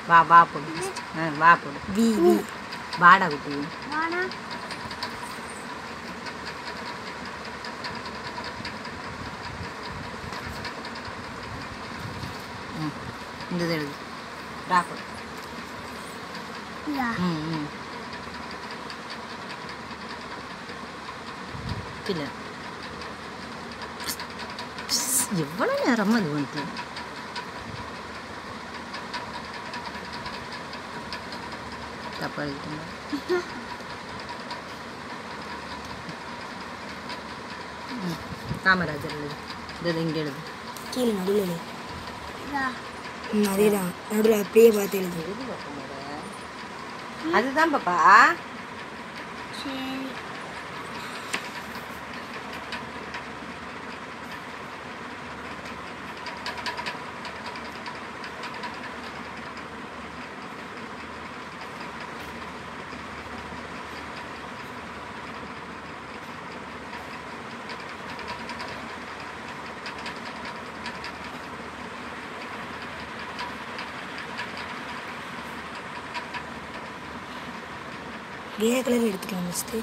வா வா போடு ஆ வா போடு வி வி வாடா குட்டி வாடா ம் இந்த இது எழுது ரா போடு இதா ம் ம் இல்லை எவ்வளோ நேரமா இது வந்து தப்பா எழுதிட்டேங்க ம் காமராஜர் எழுது இது இங்கே எழுது கீழே நடுவில் எழுது இதா ம் அதே தான் நடுவில் அப்படியே பார்த்து எழுது எழுதி பார்க்க அதுதான் பாப்பா சரி வேறு கலர் எடுத்துக்கலாம் ஃபஸ்ட்டு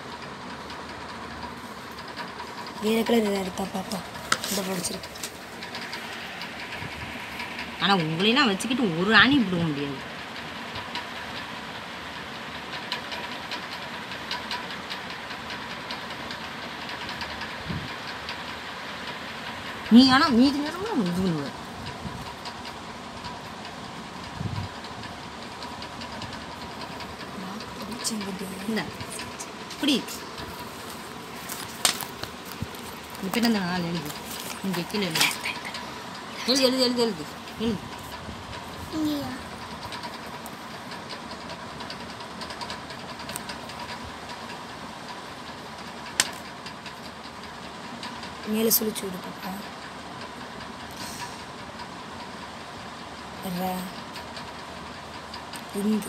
வேறு கலர் எதாவது எடுத்தா பாப்பா இந்த படிச்சிருக்கு ஆனால் உங்களையெல்லாம் வச்சுக்கிட்டு ஒரு ஆணி விடுக்க முடியாது நீ ஆனால் மீதி நேரமும் இது பண்ணுவ இந்த இப்படி இப்போ என்ன நாள் எழுது இங்கே கீழே எழுது எழுது எழுது எழுது எழுது எழுது இங்கேயா மேலே சுழிச்சு விடு பாப்பா ர இந்து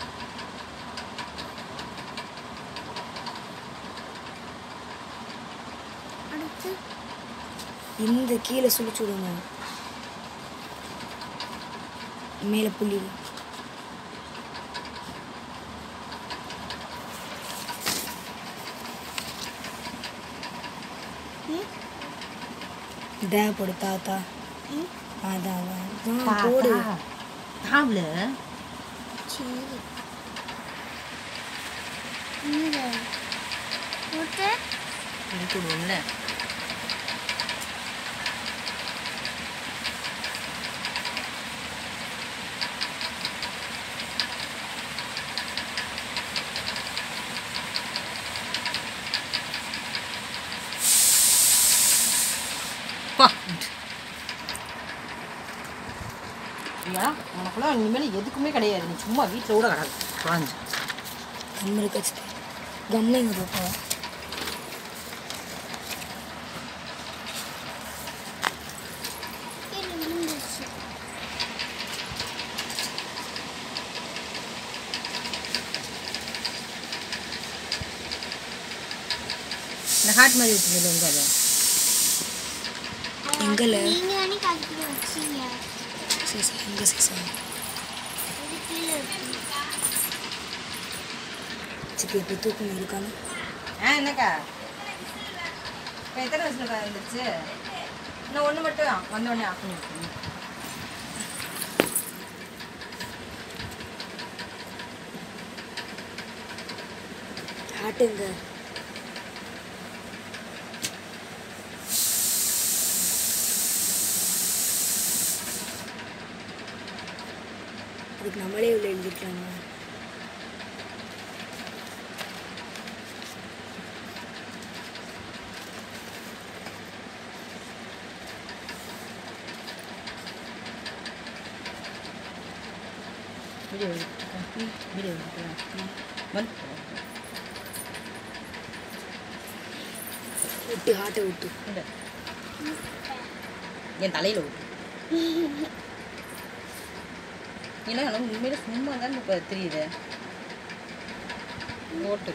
அடுத்து இந்த கீழே சுழிச்சு விடுங்க மேலே புள்ளி தே போடு தாத்தா ம் அதான் அதான் ஆ, போடு தாவில் சரி இங்க போட்டு கொடுக்கணும்ல பா ஐயா உனக்குலாம் இனிமேல் எதுக்குமே கிடையாது நீ சும்மா வீட்டில் கூட கிடக்கு குழஞ்சு கம்மு இருக்க கம்மைங்க பாப்பா கீழே விழுந்துருச்சு இந்த ஹார்ட் மாதிரி வச்சுருந்தது எங்கே அது எங்கல? நீங்க அன்னைக்கு அதுக்குள்ள வச்சீங்க சரி சரி எங்கே சரி அது கீழே இருக்கு சிக்கி இப்போ தூக்கம் இருக்கானு ஆ என்னக்கா இப்போ எத்தனை வயசுல வந்துருச்சு இன்னும் ஒன்று மட்டும் வந்த உடனே ஆஃப் பண்ணி விட்டுருங்க. ஆட்டுங்க அதுக்கு நம்மளே உள்ள எழுதிக்கலாமா வீடியோ எடுத்துக்கோ வீடியோ எடுத்துக்கோ வந்து விட்டு ஹார்ட்டை விட்டு இந்த என் தலையில் விட்டு ஏன்னா எனக்கு உண்மையில சும்மா தான் இப்போ தெரியுது ஓட்டு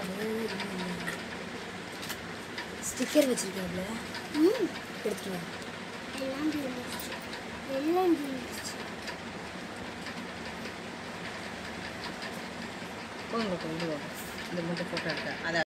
ஸ்டிக்கர் வச்சிருக்காப்ல ம் எடுத்துட்டு வா எல்லாம் தீர்ந்துச்சு எல்லாம் தீர்ந்துச்சு போங்க இது இந்த மட்டும் ஃபோட்டோ எடுக்க அதை